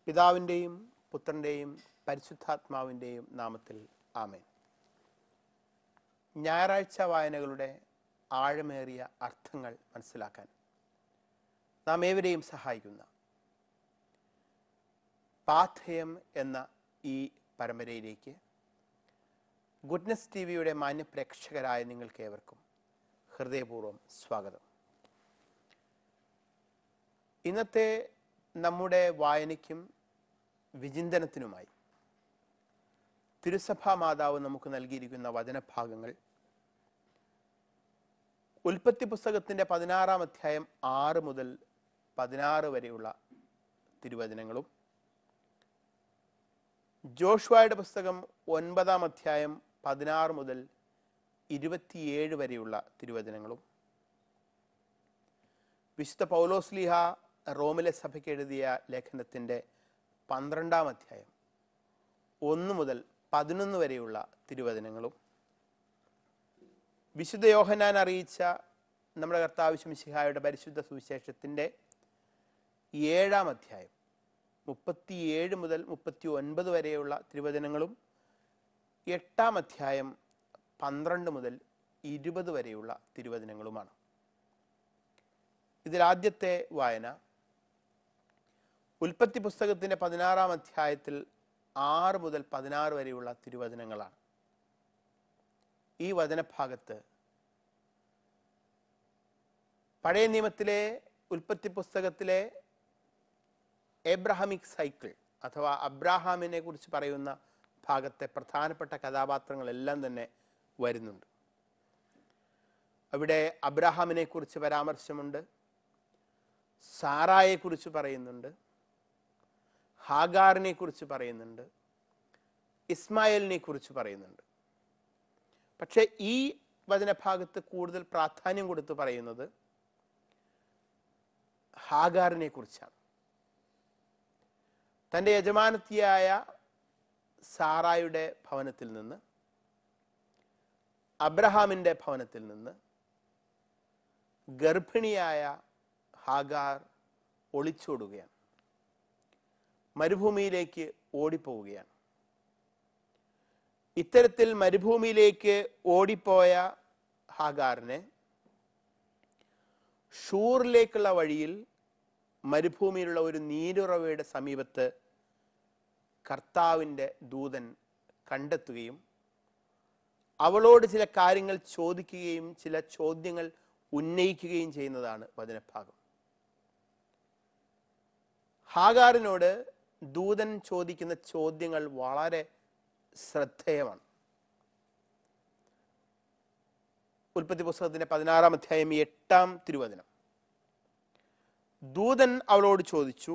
പിതാവിൻ്റെയും പുത്രൻ്റെയും പരിശുദ്ധാത്മാവിൻ്റെയും നാമത്തിൽ ആമേൻ ഞായറാഴ്ച വായനകളുടെ ആഴമേറിയ അർത്ഥങ്ങൾ മനസ്സിലാക്കാൻ നാം ഏവരെയും സഹായിക്കുന്ന പാഥയം എന്ന ഈ പരമ്പരയിലേക്ക് ഗുഡ്നസ് ടി വിയുടെ മാന്യപ്രേക്ഷകരായ നിങ്ങൾക്ക് ഏവർക്കും ഹൃദയപൂർവ്വം സ്വാഗതം ഇന്നത്തെ നമ്മുടെ വായനയ്ക്കും വിചിന്തനത്തിനുമായി തിരുസഭാ മാതാവ് നമുക്ക് നൽകിയിരിക്കുന്ന വചനഭാഗങ്ങൾ ഉൽപ്പത്തി പുസ്തകത്തിന്റെ പതിനാറാം അധ്യായം ആറ് മുതൽ പതിനാറ് വരെയുള്ള തിരുവചനങ്ങളും ജോഷുവയുടെ പുസ്തകം ഒൻപതാം അധ്യായം പതിനാറ് മുതൽ ഇരുപത്തിയേഴ് വരെയുള്ള തിരുവചനങ്ങളും വിശുദ്ധ പൗലോസ്ലിഹ റോമിലെ സഭയ്ക്ക് എഴുതിയ ലേഖനത്തിന്റെ പന്ത്രണ്ടാം അധ്യായം ഒന്ന് മുതൽ പതിനൊന്ന് വരെയുള്ള തിരുവചനങ്ങളും വിശുദ്ധ യോഹനാൻ അറിയിച്ച നമ്മുടെ കർത്താവ് ശംശിഹായുടെ പരിശുദ്ധ സുവിശേഷത്തിന്റെ ഏഴാം അധ്യായം മുപ്പത്തിയേഴ് മുതൽ മുപ്പത്തി ഒൻപത് വരെയുള്ള തിരുവചനങ്ങളും എട്ടാം അധ്യായം പന്ത്രണ്ട് മുതൽ ഇരുപത് വരെയുള്ള തിരുവചനങ്ങളുമാണ് ഇതിൽ ആദ്യത്തെ വായന ഉൽപ്പത്തി പുസ്തകത്തിന്റെ പതിനാറാം അധ്യായത്തിൽ ആറ് മുതൽ പതിനാറ് വരെയുള്ള തിരുവചനങ്ങളാണ് ഈ വചനഭാഗത്ത് പഴയ നിയമത്തിലെ ഉൽപ്പത്തി പുസ്തകത്തിലെ എബ്രഹാമിക് സൈക്കിൾ അഥവാ അബ്രാഹാമിനെ കുറിച്ച് പറയുന്ന ഭാഗത്തെ പ്രധാനപ്പെട്ട കഥാപാത്രങ്ങളെല്ലാം തന്നെ വരുന്നുണ്ട് അവിടെ അബ്രാഹാമിനെ കുറിച്ച് പരാമർശമുണ്ട് സാറായെ കുറിച്ച് പറയുന്നുണ്ട് ഹാഗാറിനെ കുറിച്ച് പറയുന്നുണ്ട് ഇസ്മായിലിനെ കുറിച്ച് പറയുന്നുണ്ട് പക്ഷെ ഈ വചനഭാഗത്ത് കൂടുതൽ പ്രാധാന്യം കൊടുത്ത് പറയുന്നത് ഹാഗാറിനെ കുറിച്ചാണ് തൻ്റെ യജമാനത്തിയായ സാറായുടെ ഭവനത്തിൽ നിന്ന് അബ്രഹാമിൻ്റെ ഭവനത്തിൽ നിന്ന് ഗർഭിണിയായ ഹാഗാർ ഒളിച്ചോടുകയാണ് മരുഭൂമിയിലേക്ക് ഓടിപ്പോവുകയാണ് ഇത്തരത്തിൽ മരുഭൂമിയിലേക്ക് ഓടിപ്പോയ ഹാഗാറിനെ ഷൂറിലേക്കുള്ള വഴിയിൽ മരുഭൂമിയിലുള്ള ഒരു നീരുറവയുടെ സമീപത്ത് കർത്താവിൻ്റെ ദൂതൻ കണ്ടെത്തുകയും അവളോട് ചില കാര്യങ്ങൾ ചോദിക്കുകയും ചില ചോദ്യങ്ങൾ ഉന്നയിക്കുകയും ചെയ്യുന്നതാണ് വചനഭാഗം ഹാഗാറിനോട് ദൂതൻ ചോദിക്കുന്ന ചോദ്യങ്ങൾ വളരെ ശ്രദ്ധേയമാണ് ഉൽപ്പത്തി പുസ്തകത്തിന്റെ പതിനാറാം അധ്യായം എട്ടാം തിരുവചനം ദൂതൻ അവളോട് ചോദിച്ചു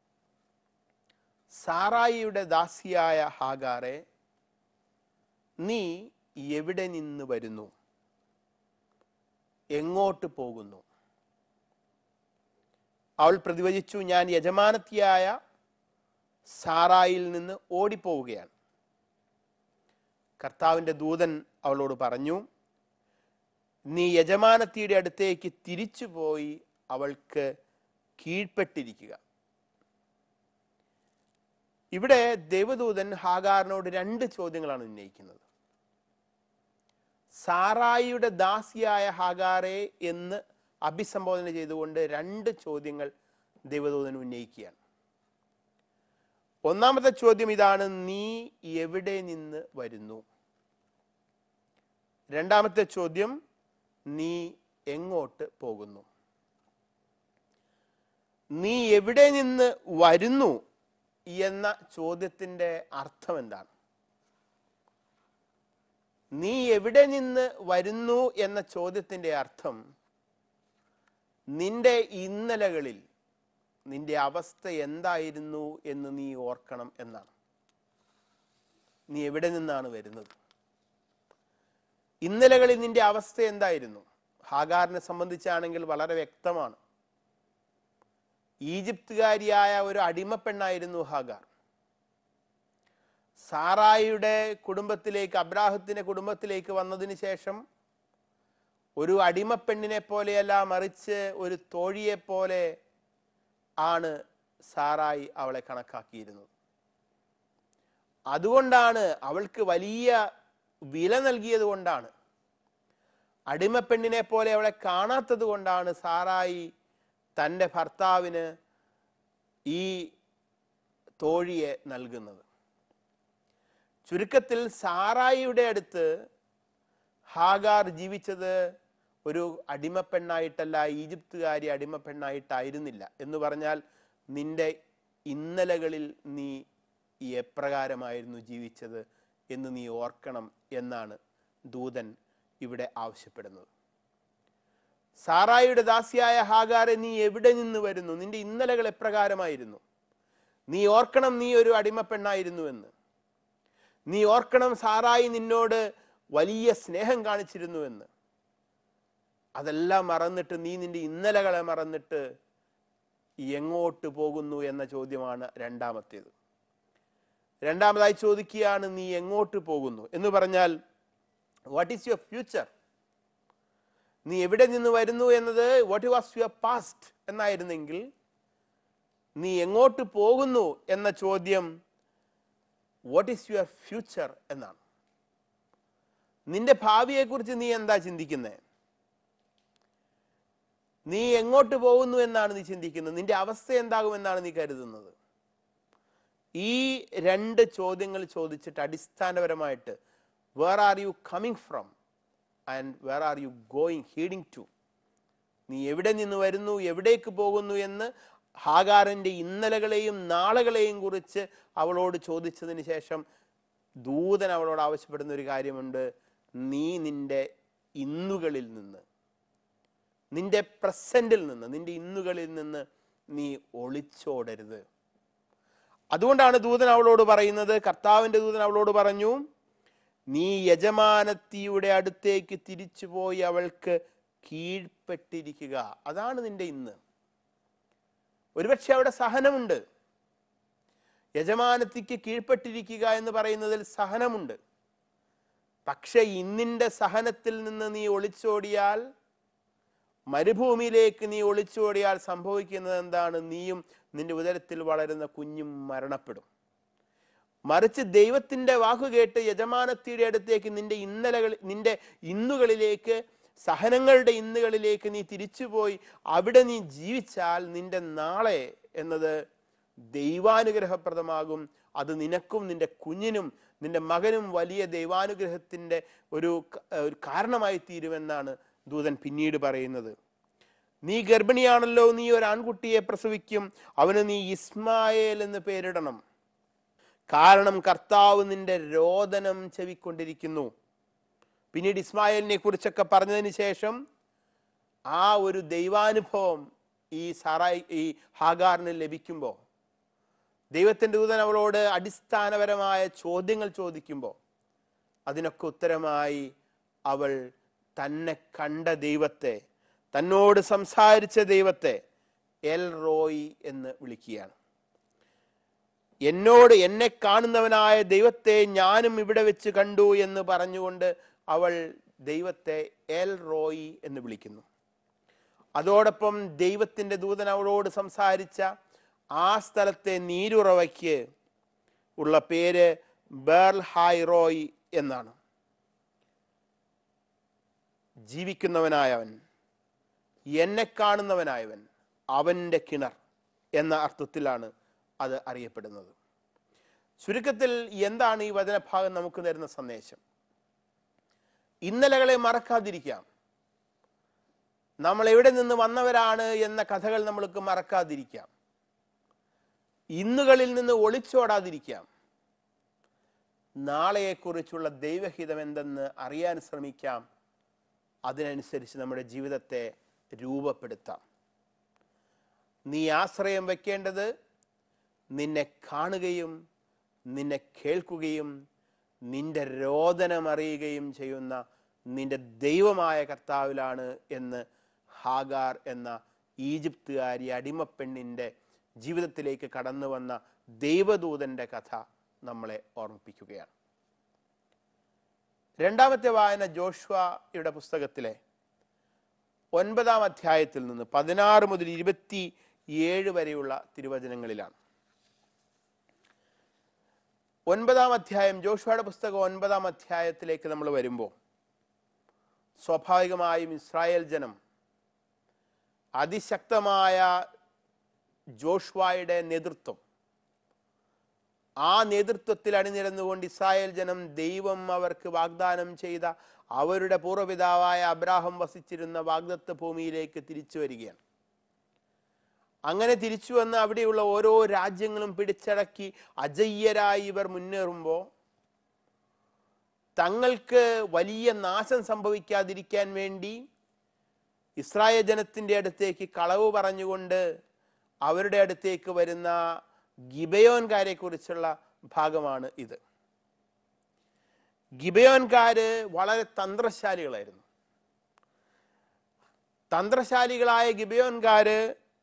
സാറായിയുടെ ദാസിയായ ഹാഗാറെ നീ എവിടെ നിന്ന് വരുന്നു എങ്ങോട്ട് പോകുന്നു അവൾ പ്രതിവചിച്ചു ഞാൻ യജമാനത്തിയായ സാറായിൽ നിന്ന് ഓടിപ്പോവുകയാണ് കർത്താവിൻ്റെ ദൂതൻ അവളോട് പറഞ്ഞു നീ യജമാനത്തിയുടെ അടുത്തേക്ക് തിരിച്ചു പോയി അവൾക്ക് കീഴ്പ്പെട്ടിരിക്കുക ഇവിടെ ദേവദൂതൻ ഹാഗാറിനോട് രണ്ട് ചോദ്യങ്ങളാണ് ഉന്നയിക്കുന്നത് സാറായിയുടെ ദാസിയായ ഹാഗാറെ എന്ന് അഭിസംബോധന ചെയ്തുകൊണ്ട് രണ്ട് ചോദ്യങ്ങൾ ദേവദൂതൻ ഉന്നയിക്കുകയാണ് ഒന്നാമത്തെ ചോദ്യം ഇതാണ് നീ എവിടെ നിന്ന് വരുന്നു രണ്ടാമത്തെ ചോദ്യം നീ എങ്ങോട്ട് പോകുന്നു നീ എവിടെ നിന്ന് വരുന്നു എന്ന ചോദ്യത്തിന്റെ അർത്ഥം എന്താണ് നീ എവിടെ നിന്ന് വരുന്നു എന്ന ചോദ്യത്തിന്റെ അർത്ഥം നിന്റെ ഇന്നലകളിൽ നിന്റെ അവസ്ഥ എന്തായിരുന്നു എന്ന് നീ ഓർക്കണം എന്നാണ് നീ എവിടെ നിന്നാണ് വരുന്നത് ഇന്നലകളിൽ നിന്റെ അവസ്ഥ എന്തായിരുന്നു ഹാഗാറിനെ സംബന്ധിച്ചാണെങ്കിൽ വളരെ വ്യക്തമാണ് ഈജിപ്തുകാരിയായ ഒരു അടിമപ്പെണ്ണായിരുന്നു ഹാഗാർ സാറായിയുടെ കുടുംബത്തിലേക്ക് അബ്രാഹത്തിന്റെ കുടുംബത്തിലേക്ക് വന്നതിന് ശേഷം ഒരു അടിമപ്പെണ്ണിനെ പോലെയല്ല മറിച്ച് ഒരു തോഴിയെ പോലെ ആണ് സാറായി അവളെ കണക്കാക്കിയിരുന്നത് അതുകൊണ്ടാണ് അവൾക്ക് വലിയ വില നൽകിയത് കൊണ്ടാണ് അടിമപ്പെണ്ണിനെ പോലെ അവളെ കാണാത്തത് കൊണ്ടാണ് സാറായി തൻ്റെ ഭർത്താവിന് ഈ തോഴിയെ നൽകുന്നത് ചുരുക്കത്തിൽ സാറായിയുടെ അടുത്ത് ഹാഗാർ ജീവിച്ചത് ഒരു അടിമപ്പെണ്ണായിട്ടല്ല ഈജിപ്തുകാരി അടിമപ്പെണ്ണായിട്ടായിരുന്നില്ല എന്ന് പറഞ്ഞാൽ നിന്റെ ഇന്നലകളിൽ നീ എപ്രകാരമായിരുന്നു ജീവിച്ചത് എന്ന് നീ ഓർക്കണം എന്നാണ് ദൂതൻ ഇവിടെ ആവശ്യപ്പെടുന്നത് സാറായിയുടെ ദാസിയായ ഹാഗാറെ നീ എവിടെ നിന്ന് വരുന്നു നിന്റെ ഇന്നലകൾ എപ്രകാരമായിരുന്നു നീ ഓർക്കണം നീ ഒരു അടിമപ്പെണ്ണായിരുന്നു എന്ന് നീ ഓർക്കണം സാറായി നിന്നോട് വലിയ സ്നേഹം കാണിച്ചിരുന്നു എന്ന് അതെല്ലാം മറന്നിട്ട് നീ നിന്റെ ഇന്നലകളെ മറന്നിട്ട് എങ്ങോട്ട് പോകുന്നു എന്ന ചോദ്യമാണ് രണ്ടാമത്തേത് രണ്ടാമതായി ചോദിക്കുകയാണ് നീ എങ്ങോട്ട് പോകുന്നു എന്ന് പറഞ്ഞാൽ വാട്ട് ഈസ് യുവർ ഫ്യൂച്ചർ നീ എവിടെ നിന്ന് വരുന്നു എന്നത് വാട്ട് വാസ് യുവർ പാസ്റ്റ് എന്നായിരുന്നെങ്കിൽ നീ എങ്ങോട്ട് പോകുന്നു എന്ന ചോദ്യം വാട്ട് ഈസ് യുവർ ഫ്യൂച്ചർ എന്നാണ് നിന്റെ ഭാവിയെക്കുറിച്ച് നീ എന്താ ചിന്തിക്കുന്നത് നീ എങ്ങോട്ട് പോകുന്നു എന്നാണ് നീ ചിന്തിക്കുന്നത് നിന്റെ അവസ്ഥ എന്താകുമെന്നാണ് നീ കരുതുന്നത് ഈ രണ്ട് ചോദ്യങ്ങൾ ചോദിച്ചിട്ട് അടിസ്ഥാനപരമായിട്ട് where are you coming from and where are you going heading to നീ എവിടെ നിന്ന് വരുന്നു എവിടേക്ക് പോകുന്നു എന്ന് ഹാഗാറിന്റെ ഇന്നലകളെയും നാളുകളെയും കുറിച്ച് അവളോട് ചോദിച്ചതിന് ശേഷം ദൂതൻ അവളോട് ആവശ്യപ്പെടുന്ന ഒരു കാര്യമുണ്ട് നീ നിന്റെ ഇന്നുകളിൽ നിന്ന് നിന്റെ പ്രസന്റിൽ നിന്ന് നിന്റെ ഇന്നുകളിൽ നിന്ന് നീ ഒളിച്ചോടരുത് അതുകൊണ്ടാണ് ദൂതൻ അവളോട് പറയുന്നത് കർത്താവിന്റെ ദൂതൻ അവളോട് പറഞ്ഞു നീ യജമാനത്തിയുടെ അടുത്തേക്ക് തിരിച്ചുപോയി അവൾക്ക് കീഴ്പ്പെട്ടിരിക്കുക അതാണ് നിന്റെ ഇന്ന് ഒരുപക്ഷെ അവിടെ സഹനമുണ്ട് യജമാനത്തിക്ക് കീഴ്പ്പെട്ടിരിക്കുക എന്ന് പറയുന്നതിൽ സഹനമുണ്ട് പക്ഷെ ഇന്നിന്റെ സഹനത്തിൽ നിന്ന് നീ ഒളിച്ചോടിയാൽ മരുഭൂമിയിലേക്ക് നീ ഒളിച്ചോടിയാൽ സംഭവിക്കുന്നത് എന്താണ് നീയും നിന്റെ ഉദരത്തിൽ വളരുന്ന കുഞ്ഞും മരണപ്പെടും മറിച്ച് ദൈവത്തിന്റെ വാക്കു കേട്ട് യജമാനത്തിയുടെ അടുത്തേക്ക് നിന്റെ ഇന്നലകൾ നിന്റെ ഇന്നുകളിലേക്ക് സഹനങ്ങളുടെ ഇന്നുകളിലേക്ക് നീ തിരിച്ചുപോയി അവിടെ നീ ജീവിച്ചാൽ നിന്റെ നാളെ എന്നത് ദൈവാനുഗ്രഹപ്രദമാകും അത് നിനക്കും നിന്റെ കുഞ്ഞിനും നിന്റെ മകനും വലിയ ദൈവാനുഗ്രഹത്തിന്റെ ഒരു ക- ഒരു കാരണമായി തീരുമെന്നാണ് ദൂതൻ പിന്നീട് പറയുന്നത് നീ ഗർഭിണിയാണല്ലോ നീ ഒരു ആൺകുട്ടിയെ പ്രസവിക്കും അവന് നീ ഇസ്മായേൽ എന്ന് പേരിടണം കാരണം കർത്താവ് നിന്റെ രോദനം ചെവിക്കൊണ്ടിരിക്കുന്നു പിന്നീട് ഇസ്മായേലിനെ കുറിച്ചൊക്കെ പറഞ്ഞതിന് ശേഷം ആ ഒരു ദൈവാനുഭവം ഈ സാറായി ഈ ഹാഗാറിന് ലഭിക്കുമ്പോൾ ദൈവത്തിൻ്റെ ദൂതൻ അവളോട് അടിസ്ഥാനപരമായ ചോദ്യങ്ങൾ ചോദിക്കുമ്പോൾ അതിനൊക്കെ ഉത്തരമായി അവൾ തന്നെ കണ്ട ദൈവത്തെ തന്നോട് സംസാരിച്ച ദൈവത്തെ എൽ റോയി എന്ന് വിളിക്കുകയാണ് എന്നോട് എന്നെ കാണുന്നവനായ ദൈവത്തെ ഞാനും ഇവിടെ വെച്ച് കണ്ടു എന്ന് പറഞ്ഞുകൊണ്ട് അവൾ ദൈവത്തെ എൽ റോയി എന്ന് വിളിക്കുന്നു അതോടൊപ്പം ദൈവത്തിന്റെ ദൂതൻ അവളോട് സംസാരിച്ച ആ സ്ഥലത്തെ നീരുറവയ്ക്ക് ഉള്ള പേര് ബേർൽ ഹായ് റോയ് എന്നാണ് ജീവിക്കുന്നവനായവൻ എന്നെ കാണുന്നവനായവൻ അവന്റെ കിണർ എന്ന അർത്ഥത്തിലാണ് അത് അറിയപ്പെടുന്നത് ചുരുക്കത്തിൽ എന്താണ് ഈ വചനഭാഗം നമുക്ക് തരുന്ന സന്ദേശം ഇന്നലകളെ മറക്കാതിരിക്കാം നമ്മൾ എവിടെ നിന്ന് വന്നവരാണ് എന്ന കഥകൾ നമ്മൾക്ക് മറക്കാതിരിക്കാം ഇന്നുകളിൽ നിന്ന് ഒളിച്ചോടാതിരിക്കാം നാളെയെക്കുറിച്ചുള്ള ദൈവഹിതം എന്തെന്ന് അറിയാൻ ശ്രമിക്കാം അതിനനുസരിച്ച് നമ്മുടെ ജീവിതത്തെ രൂപപ്പെടുത്താം നീ ആശ്രയം വെക്കേണ്ടത് നിന്നെ കാണുകയും നിന്നെ കേൾക്കുകയും നിന്റെ രോദനം അറിയുകയും ചെയ്യുന്ന നിന്റെ ദൈവമായ കർത്താവിലാണ് എന്ന് ഹാഗാർ എന്ന ഈജിപ്തുകാരി അടിമപ്പെണ്ണിൻ്റെ ജീവിതത്തിലേക്ക് കടന്നു വന്ന ദൈവദൂതന്റെ കഥ നമ്മളെ ഓർമ്മിപ്പിക്കുകയാണ് രണ്ടാമത്തെ വായന ജോഷ്വയുടെ പുസ്തകത്തിലെ ഒൻപതാം അധ്യായത്തിൽ നിന്ന് പതിനാറ് മുതൽ ഇരുപത്തി ഏഴ് വരെയുള്ള തിരുവചനങ്ങളിലാണ് ഒൻപതാം അധ്യായം ജോഷുവയുടെ പുസ്തകം ഒൻപതാം അധ്യായത്തിലേക്ക് നമ്മൾ വരുമ്പോൾ സ്വാഭാവികമായും ഇസ്രായേൽ ജനം അതിശക്തമായ ജോഷ്വായുടെ നേതൃത്വം ആ നേതൃത്വത്തിൽ അണിനിരന്നുകൊണ്ട് ഇസ്രായേൽ ജനം ദൈവം അവർക്ക് വാഗ്ദാനം ചെയ്ത അവരുടെ പൂർവ്വപിതാവായ അബ്രാഹം വസിച്ചിരുന്ന വാഗ്ദത്ത ഭൂമിയിലേക്ക് തിരിച്ചു വരികയാണ് അങ്ങനെ തിരിച്ചു വന്ന് അവിടെയുള്ള ഓരോ രാജ്യങ്ങളും പിടിച്ചടക്കി അജയ്യരായി ഇവർ മുന്നേറുമ്പോൾ തങ്ങൾക്ക് വലിയ നാശം സംഭവിക്കാതിരിക്കാൻ വേണ്ടി ഇസ്രായേൽ ജനത്തിന്റെ അടുത്തേക്ക് കളവ് പറഞ്ഞുകൊണ്ട് അവരുടെ അടുത്തേക്ക് വരുന്ന ഗിബയോൻകാരെ കുറിച്ചുള്ള ഭാഗമാണ് ഇത് ഗിബയോൻകാര് വളരെ തന്ത്രശാലികളായിരുന്നു തന്ത്രശാലികളായ ഗിബയോൻകാര്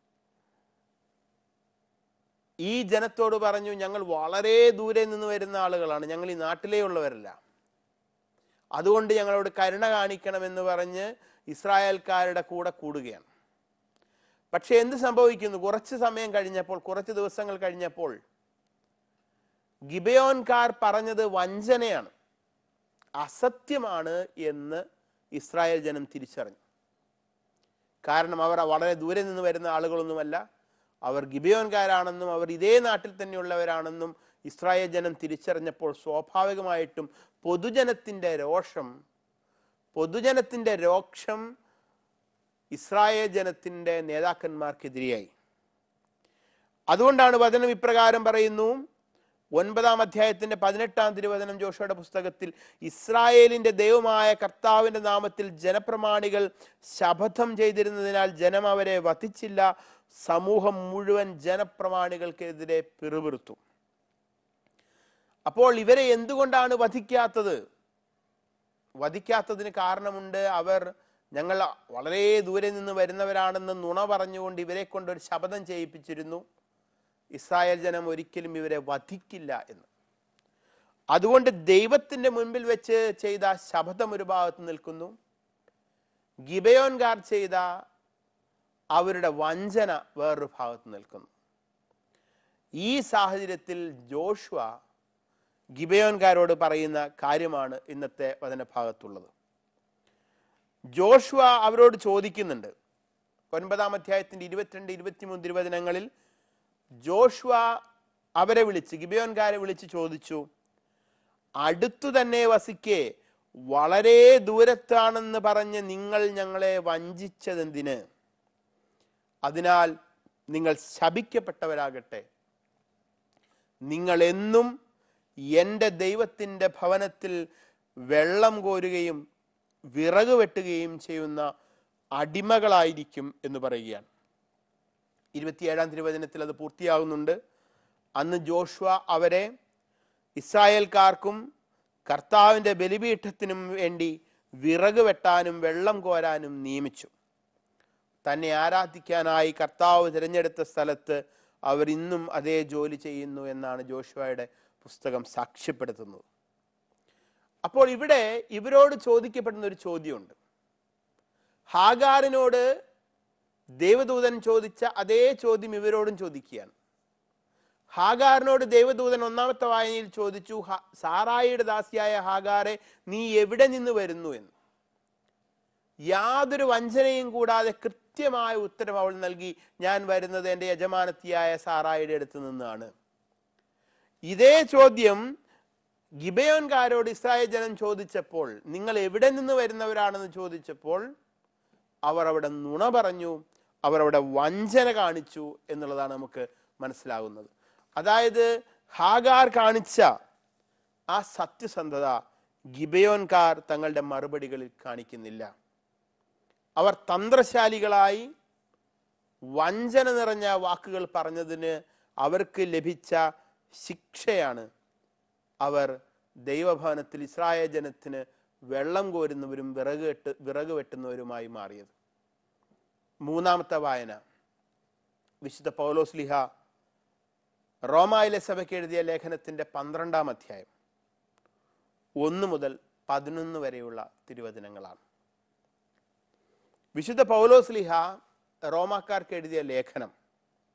ഈ ജനത്തോട് പറഞ്ഞു ഞങ്ങൾ വളരെ ദൂരെ നിന്ന് വരുന്ന ആളുകളാണ് ഞങ്ങൾ ഈ നാട്ടിലേ ഉള്ളവരല്ല അതുകൊണ്ട് ഞങ്ങളോട് കരുണ കാണിക്കണമെന്ന് പറഞ്ഞ് ഇസ്രായേൽക്കാരുടെ കൂടെ കൂടുകയാണ് പക്ഷെ എന്ത് സംഭവിക്കുന്നു കുറച്ച് സമയം കഴിഞ്ഞപ്പോൾ കുറച്ച് ദിവസങ്ങൾ കഴിഞ്ഞപ്പോൾ ഗിബയോൻകാർ പറഞ്ഞത് വഞ്ചനയാണ് അസത്യമാണ് എന്ന് ഇസ്രായേൽ ജനം തിരിച്ചറിഞ്ഞു കാരണം അവർ വളരെ ദൂരെ നിന്ന് വരുന്ന ആളുകളൊന്നുമല്ല അവർ ഗിബയോൻകാരാണെന്നും അവർ ഇതേ നാട്ടിൽ തന്നെയുള്ളവരാണെന്നും ഇസ്രായേൽ ജനം തിരിച്ചറിഞ്ഞപ്പോൾ സ്വാഭാവികമായിട്ടും പൊതുജനത്തിന്റെ രോഷം പൊതുജനത്തിന്റെ രോക്ഷം ഇസ്രായേൽ ജനത്തിന്റെ നേതാക്കന്മാർക്കെതിരെയായി അതുകൊണ്ടാണ് വചനം ഇപ്രകാരം പറയുന്നു ഒൻപതാം അധ്യായത്തിന്റെ പതിനെട്ടാം തിരുവചനം ജോഷയുടെ പുസ്തകത്തിൽ ഇസ്രായേലിന്റെ ദൈവമായ കർത്താവിന്റെ നാമത്തിൽ ജനപ്രമാണികൾ ശപഥം ചെയ്തിരുന്നതിനാൽ ജനം അവരെ വധിച്ചില്ല സമൂഹം മുഴുവൻ ജനപ്രമാണികൾക്കെതിരെ പിറുപിറുത്തു അപ്പോൾ ഇവരെ എന്തുകൊണ്ടാണ് വധിക്കാത്തത് വധിക്കാത്തതിന് കാരണമുണ്ട് അവർ ഞങ്ങൾ വളരെ ദൂരെ നിന്ന് വരുന്നവരാണെന്ന് നുണ പറഞ്ഞുകൊണ്ട് ഇവരെ കൊണ്ട് ഒരു ശപഥം ചെയ്യിപ്പിച്ചിരുന്നു ഇസ്രായേൽ ജനം ഒരിക്കലും ഇവരെ വധിക്കില്ല എന്ന് അതുകൊണ്ട് ദൈവത്തിന്റെ മുൻപിൽ വെച്ച് ചെയ്ത ശപഥം ഒരു ഭാഗത്ത് നിൽക്കുന്നു ഗിബയോൻകാർ ചെയ്ത അവരുടെ വഞ്ചന വേറൊരു ഭാഗത്ത് നിൽക്കുന്നു ഈ സാഹചര്യത്തിൽ ജോഷുവ ഗിബയോൻകാരോട് പറയുന്ന കാര്യമാണ് ഇന്നത്തെ വചനഭാഗത്തുള്ളത് ജോഷുവ അവരോട് ചോദിക്കുന്നുണ്ട് ഒൻപതാം അധ്യായത്തിന്റെ ഇരുപത്തിരണ്ട് ഇരുപത്തിമൂന്ന് തിരുവചനങ്ങളിൽ ജോഷുവ അവരെ വിളിച്ച് ഗിബയോൻകാരെ വിളിച്ച് ചോദിച്ചു അടുത്തു തന്നെ വസിക്കെ വളരെ ദൂരത്താണെന്ന് പറഞ്ഞ് നിങ്ങൾ ഞങ്ങളെ വഞ്ചിച്ചതെന്തിന് അതിനാൽ നിങ്ങൾ ശപിക്കപ്പെട്ടവരാകട്ടെ നിങ്ങൾ എന്നും എൻ്റെ ദൈവത്തിൻ്റെ ഭവനത്തിൽ വെള്ളം കോരുകയും വിറക് വെട്ടുകയും ചെയ്യുന്ന അടിമകളായിരിക്കും എന്ന് പറയുകയാണ് ഇരുപത്തിയേഴാം തിരുവചനത്തിൽ അത് പൂർത്തിയാകുന്നുണ്ട് അന്ന് ജോഷുവ അവരെ ഇസ്രായേൽക്കാർക്കും കർത്താവിൻ്റെ ബലിപീഠത്തിനും വേണ്ടി വിറക് വെട്ടാനും വെള്ളം കോരാനും നിയമിച്ചു തന്നെ ആരാധിക്കാനായി കർത്താവ് തിരഞ്ഞെടുത്ത സ്ഥലത്ത് അവർ ഇന്നും അതേ ജോലി ചെയ്യുന്നു എന്നാണ് ജോഷുവയുടെ പുസ്തകം സാക്ഷ്യപ്പെടുത്തുന്നത് അപ്പോൾ ഇവിടെ ഇവരോട് ചോദിക്കപ്പെടുന്ന ഒരു ചോദ്യമുണ്ട് ഹാഗാറിനോട് ദേവദൂതൻ ചോദിച്ച അതേ ചോദ്യം ഇവരോടും ചോദിക്കുകയാണ് ഹാഗാറിനോട് ദേവദൂതൻ ഒന്നാമത്തെ വായനയിൽ ചോദിച്ചു "ഹ- സാറായിയുടെ ദാസിയായ ഹാഗാറെ നീ എവിടെ നിന്ന് വരുന്നു എന്ന് യാതൊരു വഞ്ചനയും കൂടാതെ കൃത്യമായ ഉത്തരം അവൾ നൽകി ഞാൻ വരുന്നത് എൻ്റെ യജമാനത്തിയായ സാറായിയുടെ അടുത്ത് നിന്നാണ് ഇതേ ചോദ്യം ഗിബയോൻകാരോട് ഇസ്രായേൽ ജനം ചോദിച്ചപ്പോൾ നിങ്ങൾ എവിടെ നിന്ന് വരുന്നവരാണെന്ന് ചോദിച്ചപ്പോൾ അവർ അവിടെ നുണ പറഞ്ഞു അവർ അവിടെ വഞ്ചന കാണിച്ചു എന്നുള്ളതാണ് നമുക്ക് മനസ്സിലാകുന്നത് അതായത് ഹാഗാർ കാണിച്ച ആ സത്യസന്ധത ഗിബയോൻകാർ തങ്ങളുടെ മറുപടികളിൽ കാണിക്കുന്നില്ല അവർ തന്ത്രശാലികളായി വഞ്ചന നിറഞ്ഞ വാക്കുകൾ പറഞ്ഞതിന് അവർക്ക് ലഭിച്ച ശിക്ഷയാണ് അവർ ദൈവഭവനത്തിൽ ഇസ്രായേൽ ജനത്തിന് വെള്ളം കോരുന്നവരും വിറക് കെട്ട് വിറക് വെട്ടുന്നവരുമായി മാറിയത് മൂന്നാമത്തെ വായന വിശുദ്ധ പൗലോസ് ലിഹ റോമായിലെ സഭയ്ക്ക് എഴുതിയ ലേഖനത്തിന്റെ പന്ത്രണ്ടാം അധ്യായം ഒന്ന് മുതൽ പതിനൊന്ന് വരെയുള്ള തിരുവചനങ്ങളാണ് വിശുദ്ധ പൗലോസ് ലിഹ റോമാക്കാർക്ക് എഴുതിയ ലേഖനം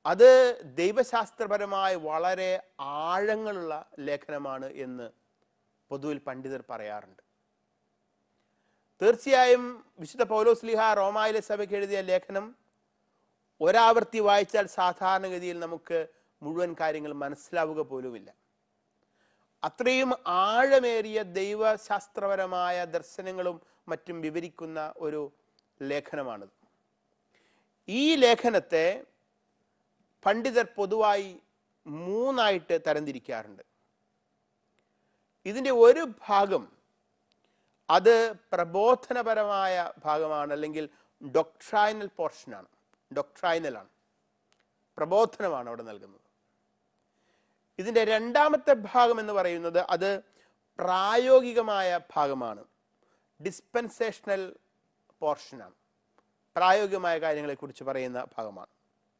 അത് ദൈവശാസ്ത്രപരമായി വളരെ ആഴങ്ങളുള്ള ലേഖനമാണ് എന്ന് പൊതുവിൽ പണ്ഡിതർ പറയാറുണ്ട് തീർച്ചയായും വിശുദ്ധ പൗലോസ്ലിഹ റോമായിലെ സഭയ്ക്ക് എഴുതിയ ലേഖനം ഒരാവർത്തി വായിച്ചാൽ സാധാരണഗതിയിൽ നമുക്ക് മുഴുവൻ കാര്യങ്ങൾ മനസ്സിലാവുക പോലുമില്ല അത്രയും ആഴമേറിയ ദൈവശാസ്ത്രപരമായ ദർശനങ്ങളും മറ്റും വിവരിക്കുന്ന ഒരു ലേഖനമാണിത് ഈ ലേഖനത്തെ പണ്ഡിതർ പൊതുവായി മൂന്നായിട്ട് തരംതിരിക്കാറുണ്ട് ഇതിൻ്റെ ഒരു ഭാഗം അത് പ്രബോധനപരമായ ഭാഗമാണ് അല്ലെങ്കിൽ ഡൊക്ട്രൈനൽ പോർഷനാണ് ഡൊക്ട്രൈനലാണ് പ്രബോധനമാണ് അവിടെ നൽകുന്നത് ഇതിൻ്റെ രണ്ടാമത്തെ ഭാഗം എന്ന് പറയുന്നത് അത് പ്രായോഗികമായ ഭാഗമാണ് ഡിസ്പെൻസേഷണൽ പോർഷനാണ് പ്രായോഗികമായ കാര്യങ്ങളെക്കുറിച്ച് പറയുന്ന ഭാഗമാണ്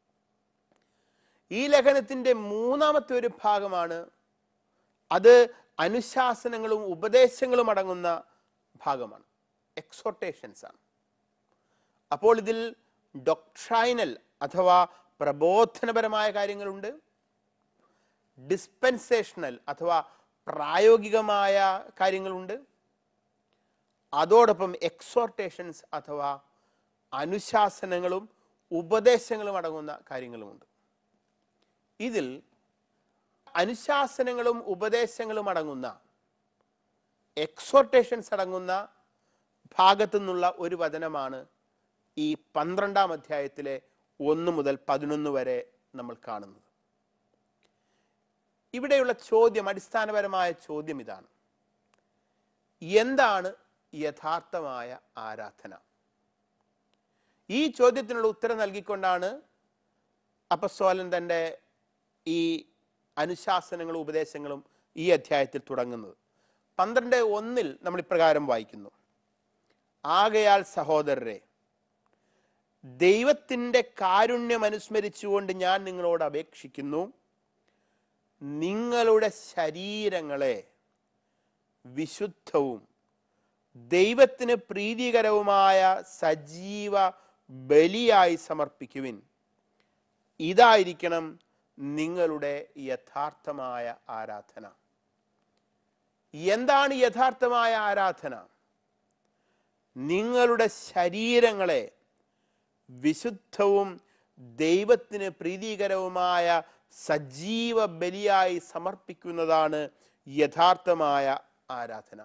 ഈ ലേഖനത്തിൻ്റെ മൂന്നാമത്തെ ഒരു ഭാഗമാണ് അത് അനുശാസനങ്ങളും ഉപദേശങ്ങളും അടങ്ങുന്ന ഭാഗമാണ് എക്സോട്ടേഷൻസ് ആണ് അപ്പോൾ ഇതിൽ ഡൊക്ട്രൈനൽ അഥവാ പ്രബോധനപരമായ കാര്യങ്ങളുണ്ട് ഡിസ്പെൻസേഷണൽ അഥവാ പ്രായോഗികമായ കാര്യങ്ങളുണ്ട് അതോടൊപ്പം എക്സോർട്ടേഷൻസ് അഥവാ അനുശാസനങ്ങളും ഉപദേശങ്ങളും അടങ്ങുന്ന കാര്യങ്ങളുമുണ്ട് ഇതിൽ അനുശാസനങ്ങളും ഉപദേശങ്ങളും അടങ്ങുന്ന എക്സോർട്ടേഷൻസ് അടങ്ങുന്ന ഭാഗത്തു നിന്നുള്ള ഒരു വചനമാണ് ഈ പന്ത്രണ്ടാം അധ്യായത്തിലെ ഒന്ന് മുതൽ പതിനൊന്ന് വരെ നമ്മൾ കാണുന്നത് ഇവിടെയുള്ള ചോദ്യം അടിസ്ഥാനപരമായ ചോദ്യം ഇതാണ് എന്താണ് യഥാർത്ഥമായ ആരാധന ഈ ചോദ്യത്തിനുള്ള ഉത്തരം നൽകിക്കൊണ്ടാണ് അപ്പസ്തോലൻ തൻ്റെ ഈ അനുശാസനങ്ങളും ഉപദേശങ്ങളും ഈ അധ്യായത്തിൽ തുടങ്ങുന്നത് പന്ത്രണ്ട് ഒന്നിൽ നമ്മൾ ഇപ്രകാരം വായിക്കുന്നു ആകയാൽ സഹോദരരെ ദൈവത്തിൻ്റെ കാരുണ്യം അനുസ്മരിച്ചുകൊണ്ട് ഞാൻ നിങ്ങളോട് അപേക്ഷിക്കുന്നു നിങ്ങളുടെ ശരീരങ്ങളെ വിശുദ്ധവും ദൈവത്തിന് പ്രീതികരവുമായ സജീവ ബലിയായി സമർപ്പിക്കുവിൻ ഇതായിരിക്കണം നിങ്ങളുടെ യഥാർത്ഥമായ ആരാധന എന്താണ് യഥാർത്ഥമായ ആരാധന നിങ്ങളുടെ ശരീരങ്ങളെ വിശുദ്ധവും ദൈവത്തിന് പ്രീതികരവുമായ സജീവ ബലിയായി സമർപ്പിക്കുന്നതാണ് യഥാർത്ഥമായ ആരാധന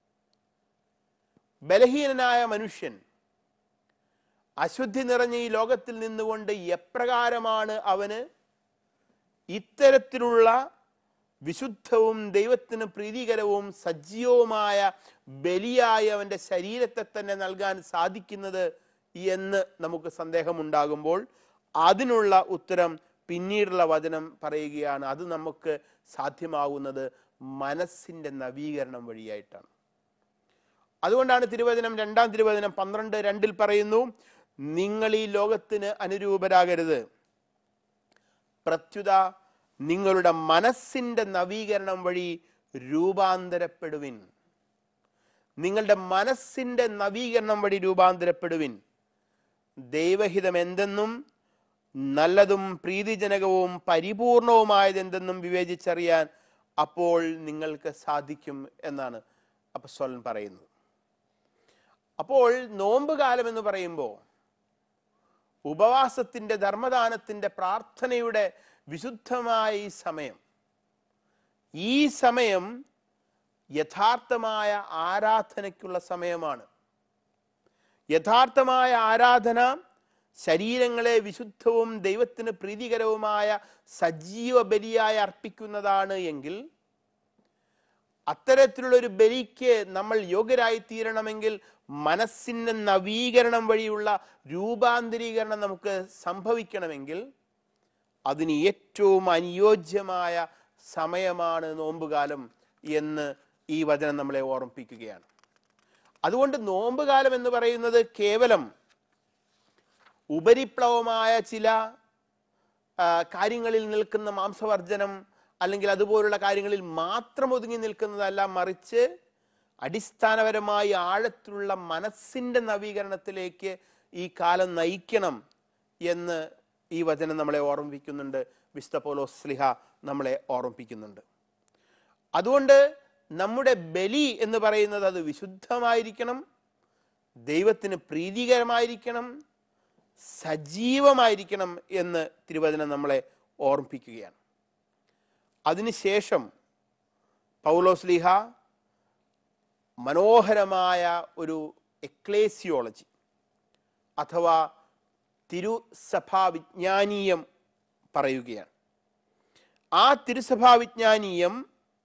ബലഹീനനായ മനുഷ്യൻ അശുദ്ധി നിറഞ്ഞ ഈ ലോകത്തിൽ നിന്നുകൊണ്ട് എപ്രകാരമാണ് അവന് ഇത്തരത്തിലുള്ള വിശുദ്ധവും ദൈവത്തിന് പ്രീതികരവും സജീവവുമായ ബലിയായി അവൻ്റെ ശരീരത്തെ തന്നെ നൽകാൻ സാധിക്കുന്നത് എന്ന് നമുക്ക് സന്ദേഹമുണ്ടാകുമ്പോൾ അതിനുള്ള ഉത്തരം പിന്നീടുള്ള വചനം പറയുകയാണ് അത് നമുക്ക് സാധ്യമാകുന്നത് മനസ്സിൻ്റെ നവീകരണം വഴിയായിട്ടാണ് അതുകൊണ്ടാണ് തിരുവചനം രണ്ടാം തിരുവചനം പന്ത്രണ്ട് രണ്ടിൽ പറയുന്നു നിങ്ങൾ ഈ ലോകത്തിന് അനുരൂപരാകരുത് പ്രത്യുത നിങ്ങളുടെ മനസ്സിന്റെ നവീകരണം വഴി രൂപാന്തരപ്പെടുവിൻ നിങ്ങളുടെ മനസ്സിന്റെ നവീകരണം വഴി രൂപാന്തരപ്പെടുവിൻ ദൈവഹിതം എന്തെന്നും നല്ലതും പ്രീതിജനകവും പരിപൂർണവുമായതെന്തെന്നും വിവേചിച്ചറിയാൻ അപ്പോൾ നിങ്ങൾക്ക് സാധിക്കും എന്നാണ് അപ്പസ്വലൻ പറയുന്നത് അപ്പോൾ നോമ്പ് കാലം എന്ന് പറയുമ്പോൾ ഉപവാസത്തിന്റെ ധർമ്മദാനത്തിന്റെ പ്രാർത്ഥനയുടെ വിശുദ്ധമായ ഈ സമയം ഈ സമയം യഥാർത്ഥമായ ആരാധനയ്ക്കുള്ള സമയമാണ് യഥാർത്ഥമായ ആരാധന ശരീരങ്ങളെ വിശുദ്ധവും ദൈവത്തിന് പ്രീതികരവുമായ സജീവ ബലിയായി അർപ്പിക്കുന്നതാണ് എങ്കിൽ അത്തരത്തിലുള്ള ഒരു ബലിക്ക് നമ്മൾ യോഗ്യരായി തീരണമെങ്കിൽ മനസ്സിന്റെ നവീകരണം വഴിയുള്ള രൂപാന്തരീകരണം നമുക്ക് സംഭവിക്കണമെങ്കിൽ അതിന് ഏറ്റവും അനുയോജ്യമായ സമയമാണ് നോമ്പുകാലം എന്ന് ഈ വചനം നമ്മളെ ഓർമ്മിപ്പിക്കുകയാണ് അതുകൊണ്ട് നോമ്പുകാലം എന്ന് പറയുന്നത് കേവലം ഉപരിപ്ലവമായ ചില ആ, കാര്യങ്ങളിൽ നിൽക്കുന്ന മാംസവർജനം അല്ലെങ്കിൽ അതുപോലുള്ള കാര്യങ്ങളിൽ മാത്രം ഒതുങ്ങി നിൽക്കുന്നതല്ല മറിച്ച് അടിസ്ഥാനപരമായി ആഴത്തിലുള്ള മനസ്സിന്റെ നവീകരണത്തിലേക്ക് ഈ കാലം നയിക്കണം എന്ന് ഈ വചനം നമ്മളെ ഓർമ്മിപ്പിക്കുന്നുണ്ട് വിശുദ്ധ പൗലോസ് സ്ലിഹ നമ്മളെ ഓർമ്മിപ്പിക്കുന്നുണ്ട് അതുകൊണ്ട് നമ്മുടെ ബലി എന്ന് പറയുന്നത് അത് വിശുദ്ധമായിരിക്കണം ദൈവത്തിന് പ്രീതികരമായിരിക്കണം സജീവമായിരിക്കണം എന്ന് തിരുവചനം നമ്മളെ ഓർമ്മിപ്പിക്കുകയാണ് അതിനുശേഷം പൗലോസ്ലിഹ മനോഹരമായ ഒരു എക്ലേസിയോളജി അഥവാ തിരുസഭാ വിജ്ഞാനീയം പറയുകയാണ് ആ തിരുസഭാ വിജ്ഞാനീയം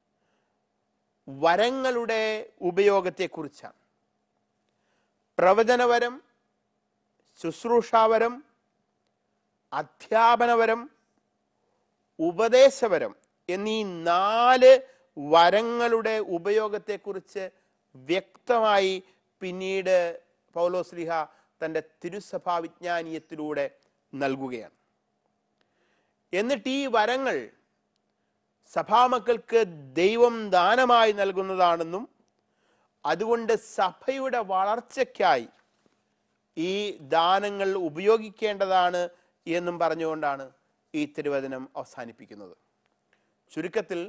വരങ്ങളുടെ ഉപയോഗത്തെക്കുറിച്ചാണ് പ്രവചനവരം ശുശ്രൂഷാവരം അധ്യാപനവരം ഉപദേശവരം എന്നീ നാല് വരങ്ങളുടെ ഉപയോഗത്തെക്കുറിച്ച് വ്യക്തമായി പിന്നീട് പൗലോസ്ലിഹ തൻ്റെ തിരുസഭാ വിജ്ഞാനീയത്തിലൂടെ നൽകുകയാണ് എന്നിട്ട് ഈ വരങ്ങൾ സഭാമക്കൾക്ക് ദൈവം ദാനമായി നൽകുന്നതാണെന്നും അതുകൊണ്ട് സഭയുടെ വളർച്ചയ്ക്കായി ഈ ദാനങ്ങൾ ഉപയോഗിക്കേണ്ടതാണ് എന്നും പറഞ്ഞുകൊണ്ടാണ് ഈ തിരുവചനം അവസാനിപ്പിക്കുന്നത് ചുരുക്കത്തിൽ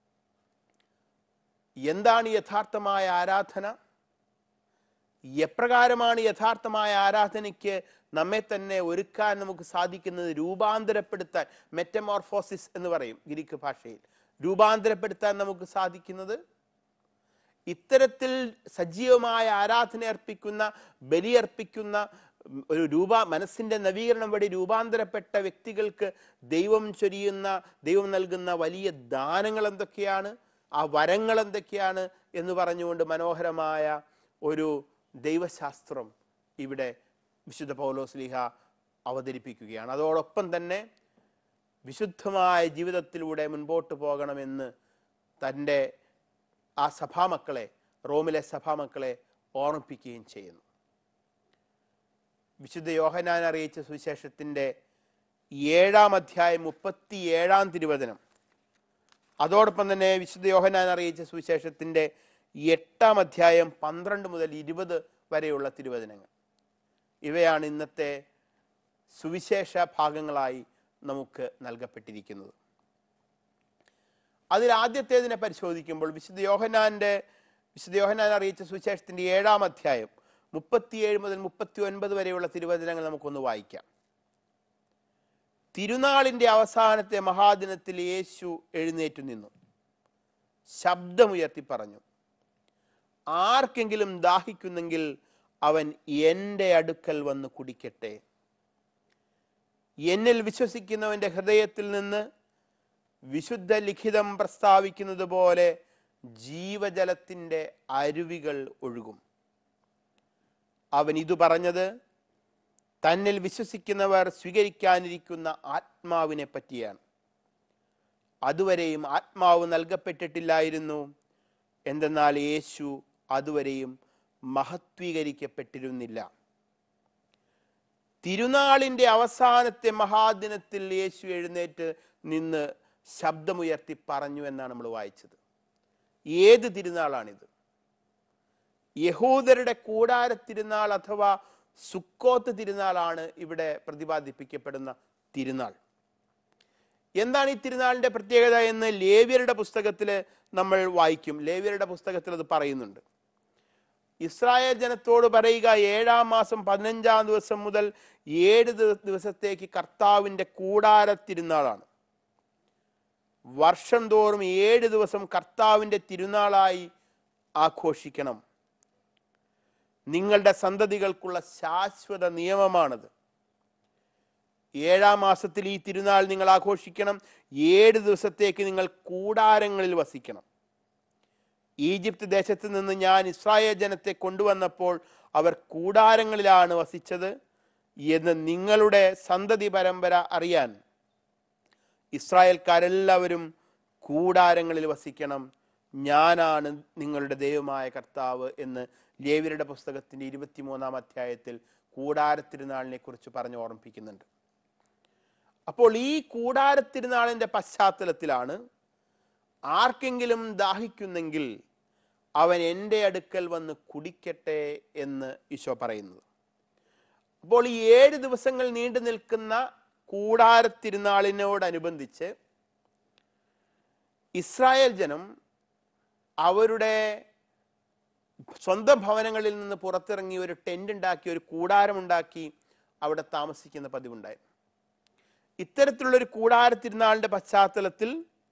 എന്താണ് യഥാർത്ഥമായ ആരാധന എപ്രകാരമാണ് യഥാർത്ഥമായ ആരാധനയ്ക്ക് നമ്മെ തന്നെ ഒരുക്കാൻ നമുക്ക് സാധിക്കുന്നത് രൂപാന്തരപ്പെടുത്താൻ മെറ്റമോർഫോസിസ് എന്ന് പറയും ഗ്രീക്ക് ഭാഷയിൽ രൂപാന്തരപ്പെടുത്താൻ നമുക്ക് സാധിക്കുന്നത് ഇത്തരത്തിൽ സജീവമായ ആരാധന അർപ്പിക്കുന്ന ബലിയർപ്പിക്കുന്ന ഉം, ഒരു രൂപ മനസ്സിന്റെ നവീകരണം വഴി രൂപാന്തരപ്പെട്ട വ്യക്തികൾക്ക് ദൈവം ചൊരിയുന്ന ദൈവം നൽകുന്ന വലിയ ദാനങ്ങൾ എന്തൊക്കെയാണ് ആ വരങ്ങൾ എന്തൊക്കെയാണ് എന്ന് പറഞ്ഞുകൊണ്ട് മനോഹരമായ ഒരു ദൈവശാസ്ത്രം ഇവിടെ വിശുദ്ധ പൗലോസ്ലിഹ അവതരിപ്പിക്കുകയാണ് അതോടൊപ്പം തന്നെ വിശുദ്ധമായ ജീവിതത്തിലൂടെ മുൻപോട്ട് പോകണമെന്ന് തൻ്റെ ആ സഭാമക്കളെ റോമിലെ സഭാമക്കളെ ഓർമ്മിപ്പിക്കുകയും ചെയ്യുന്നു വിശുദ്ധ യോഹനാൻ അറിയിച്ച സുവിശേഷത്തിൻ്റെ ഏഴാം അധ്യായം മുപ്പത്തി ഏഴാം തിരുവചനം അതോടൊപ്പം തന്നെ വിശുദ്ധ യോഹനാൻ അറിയിച്ച സുവിശേഷത്തിൻ്റെ എട്ടാം അധ്യായം പന്ത്രണ്ട് മുതൽ ഇരുപത് വരെയുള്ള തിരുവചനങ്ങൾ ഇവയാണ് ഇന്നത്തെ സുവിശേഷ ഭാഗങ്ങളായി നമുക്ക് നൽകപ്പെട്ടിരിക്കുന്നത് അതിൽ ആദ്യത്തേതിനെ പരിശോധിക്കുമ്പോൾ വിശുദ്ധ യോഹനാന്റെ വിശുദ്ധ യോഹനാൻ അറിയിച്ച സുവിശേഷത്തിന്റെ ഏഴാം അധ്യായം മുപ്പത്തിയേഴ് മുതൽ മുപ്പത്തി ഒൻപത് വരെയുള്ള തിരുവചനങ്ങൾ നമുക്കൊന്ന് വായിക്കാം തിരുനാളിന്റെ അവസാനത്തെ മഹാദിനത്തിൽ യേശു എഴുന്നേറ്റു നിന്നു ശബ്ദമുയർത്തി പറഞ്ഞു ആർക്കെങ്കിലും ദാഹിക്കുന്നെങ്കിൽ അവൻ എൻ്റെ അടുക്കൽ വന്ന് കുടിക്കട്ടെ എന്നിൽ വിശ്വസിക്കുന്നവന്റെ ഹൃദയത്തിൽ നിന്ന് വിശുദ്ധ ലിഖിതം പ്രസ്താവിക്കുന്നത് പോലെ ജീവജലത്തിന്റെ അരുവികൾ ഒഴുകും അവൻ ഇതു പറഞ്ഞത് തന്നിൽ വിശ്വസിക്കുന്നവർ സ്വീകരിക്കാനിരിക്കുന്ന ആത്മാവിനെ പറ്റിയാണ് അതുവരെയും ആത്മാവ് നൽകപ്പെട്ടിട്ടില്ലായിരുന്നു എന്തെന്നാൽ യേശു അതുവരെയും മഹത്വീകരിക്കപ്പെട്ടിരുന്നില്ല തിരുനാളിന്റെ അവസാനത്തെ മഹാദിനത്തിൽ യേശു എഴുന്നേറ്റ് നിന്ന് ശബ്ദമുയർത്തി പറഞ്ഞു എന്നാണ് നമ്മൾ വായിച്ചത് ഏത് തിരുനാളാണിത് യഹൂദരുടെ കൂടാര തിരുനാൾ അഥവാ സുക്കോത്ത് തിരുനാളാണ് ഇവിടെ പ്രതിപാദിപ്പിക്കപ്പെടുന്ന തിരുനാൾ എന്താണ് ഈ തിരുനാളിന്റെ പ്രത്യേകത എന്ന് ലേവ്യരുടെ പുസ്തകത്തിൽ നമ്മൾ വായിക്കും ലേവ്യരുടെ പുസ്തകത്തിൽ അത് പറയുന്നുണ്ട് ഇസ്രായേൽ ജനത്തോട് പറയുക ഏഴാം മാസം പതിനഞ്ചാം ദിവസം മുതൽ ഏഴ് ദിവ- ദിവസത്തേക്ക് കർത്താവിന്റെ കൂടാര തിരുനാളാണ് വർഷം തോറും ഏഴ് ദിവസം കർത്താവിന്റെ തിരുനാളായി ആഘോഷിക്കണം നിങ്ങളുടെ സന്തതികൾക്കുള്ള ശാശ്വത നിയമമാണത് ഏഴാം മാസത്തിൽ ഈ തിരുനാൾ നിങ്ങൾ ആഘോഷിക്കണം ഏഴ് ദിവസത്തേക്ക് നിങ്ങൾ കൂടാരങ്ങളിൽ വസിക്കണം ഈജിപ്ത് ദേശത്ത് നിന്ന് ഞാൻ ഇസ്രായേൽ ജനത്തെ കൊണ്ടുവന്നപ്പോൾ അവർ കൂടാരങ്ങളിലാണ് വസിച്ചത് എന്ന് നിങ്ങളുടെ സന്തതി പരമ്പര അറിയാൻ ഇസ്രായേൽക്കാരെല്ലാവരും കൂടാരങ്ങളിൽ വസിക്കണം ഞാനാണ് നിങ്ങളുടെ ദൈവമായ കർത്താവ് എന്ന് ലേവ്യരുടെ പുസ്തകത്തിന്റെ ഇരുപത്തിമൂന്നാം അധ്യായത്തിൽ കൂടാരത്തിരുനാളിനെ കുറിച്ച് പറഞ്ഞ് ഓർമ്മിപ്പിക്കുന്നുണ്ട് അപ്പോൾ ഈ കൂടാരത്തിരുനാളിന്റെ പശ്ചാത്തലത്തിലാണ് ആർക്കെങ്കിലും ദാഹിക്കുന്നെങ്കിൽ അവൻ എൻ്റെ അടുക്കൽ വന്ന് കുടിക്കട്ടെ എന്ന് ഈശോ പറയുന്നത് അപ്പോൾ ഈ ഏഴ് ദിവസങ്ങൾ നീണ്ടു നിൽക്കുന്ന കൂടാരത്തിരുന്നാളിനോടനുബന്ധിച്ച് ഇസ്രായേൽ ജനം അവരുടെ സ്വന്തം ഭവനങ്ങളിൽ നിന്ന് പുറത്തിറങ്ങി ഒരു ടെന്റ് ഉണ്ടാക്കി ഒരു കൂടാരമുണ്ടാക്കി അവിടെ താമസിക്കുന്ന പതിവുണ്ടായിരുന്നു ഇത്തരത്തിലുള്ള ഒരു കൂടാരത്തിരുന്നാളിന്റെ പശ്ചാത്തലത്തിൽ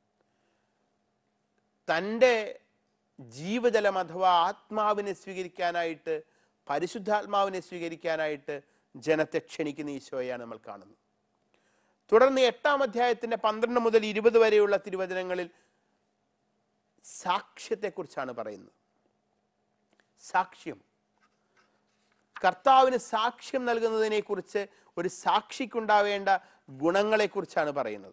തൻ്റെ ജീവജലം അഥവാ ആത്മാവിനെ സ്വീകരിക്കാനായിട്ട് പരിശുദ്ധാത്മാവിനെ സ്വീകരിക്കാനായിട്ട് ജനത്തെ ക്ഷണിക്കുന്ന ഈശോയാണ് നമ്മൾ കാണുന്നത് തുടർന്ന് എട്ടാം അധ്യായത്തിന്റെ പന്ത്രണ്ട് മുതൽ ഇരുപത് വരെയുള്ള തിരുവചനങ്ങളിൽ സാക്ഷ്യത്തെക്കുറിച്ചാണ് പറയുന്നത് സാക്ഷ്യം കർത്താവിന് സാക്ഷ്യം നൽകുന്നതിനെ കുറിച്ച് ഒരു സാക്ഷിക്കുണ്ടാവേണ്ട ഗുണങ്ങളെക്കുറിച്ചാണ് പറയുന്നത്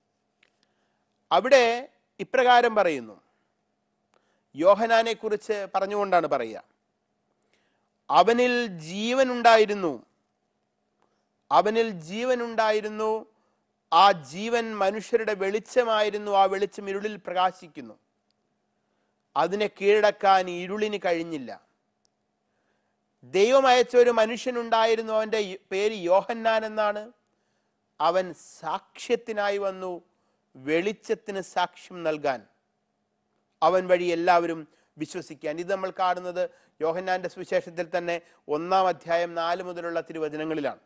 അവിടെ ഇപ്രകാരം പറയുന്നു യോഹനാനെ കുറിച്ച് പറഞ്ഞുകൊണ്ടാണ് പറയുക അവനിൽ ജീവൻ ഉണ്ടായിരുന്നു അവനിൽ ജീവൻ ഉണ്ടായിരുന്നു ആ ജീവൻ മനുഷ്യരുടെ വെളിച്ചമായിരുന്നു ആ വെളിച്ചം ഇരുളിൽ പ്രകാശിക്കുന്നു അതിനെ കീഴടക്കാൻ ഇരുളിന് കഴിഞ്ഞില്ല ദൈവം അയച്ച ഒരു മനുഷ്യനുണ്ടായിരുന്നു അവന്റെ പേര് യോഹന്നാൻ എന്നാണ് അവൻ സാക്ഷ്യത്തിനായി വന്നു വെളിച്ചത്തിന് സാക്ഷ്യം നൽകാൻ അവൻ വഴി എല്ലാവരും വിശ്വസിക്കാൻ ഇത് നമ്മൾ കാണുന്നത് യോഹന്നാന്റെ സുവിശേഷത്തിൽ തന്നെ ഒന്നാം അധ്യായം നാല് മുതലുള്ള തിരുവചനങ്ങളിലാണ്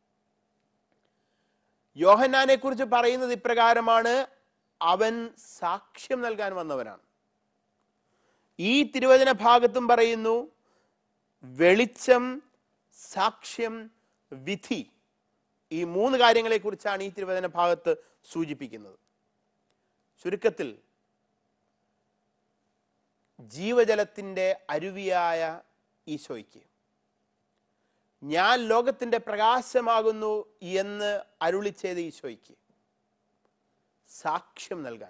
യോഹന്നാനെ കുറിച്ച് പറയുന്നത് ഇപ്രകാരമാണ് അവൻ സാക്ഷ്യം നൽകാൻ വന്നവനാണ് ഈ തിരുവചന ഭാഗത്തും പറയുന്നു വെളിച്ചം സാക്ഷ്യം വിധി ഈ മൂന്ന് കാര്യങ്ങളെ കുറിച്ചാണ് ഈ തിരുവചന ഭാഗത്ത് സൂചിപ്പിക്കുന്നത് ചുരുക്കത്തിൽ ജീവജലത്തിന്റെ അരുവിയായ ഈശോയ്ക്ക് ഞാൻ ലോകത്തിന്റെ പ്രകാശമാകുന്നു എന്ന് അരുളി ചെയ്ത ഈശോയ്ക്ക് സാക്ഷ്യം നൽകാൻ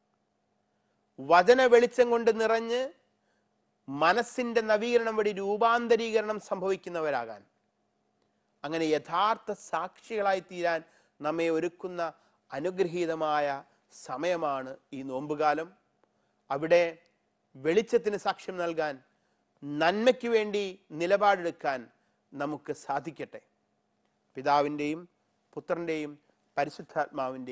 വചന വെളിച്ചം കൊണ്ട് നിറഞ്ഞ് മനസ്സിന്റെ നവീകരണം വഴി രൂപാന്തരീകരണം സംഭവിക്കുന്നവരാകാൻ അങ്ങനെ യഥാർത്ഥ സാക്ഷികളായി തീരാൻ നമ്മെ ഒരുക്കുന്ന അനുഗ്രഹീതമായ സമയമാണ് ഈ നോമ്പുകാലം അവിടെ വെളിച്ചത്തിന് സാക്ഷ്യം നൽകാൻ നന്മയ്ക്ക് വേണ്ടി നിലപാടെടുക്കാൻ നമുക്ക് സാധിക്കട്ടെ പിതാവിൻ്റെയും പുത്രൻ്റെയും പരിശുദ്ധാത്മാവിൻ്റെയും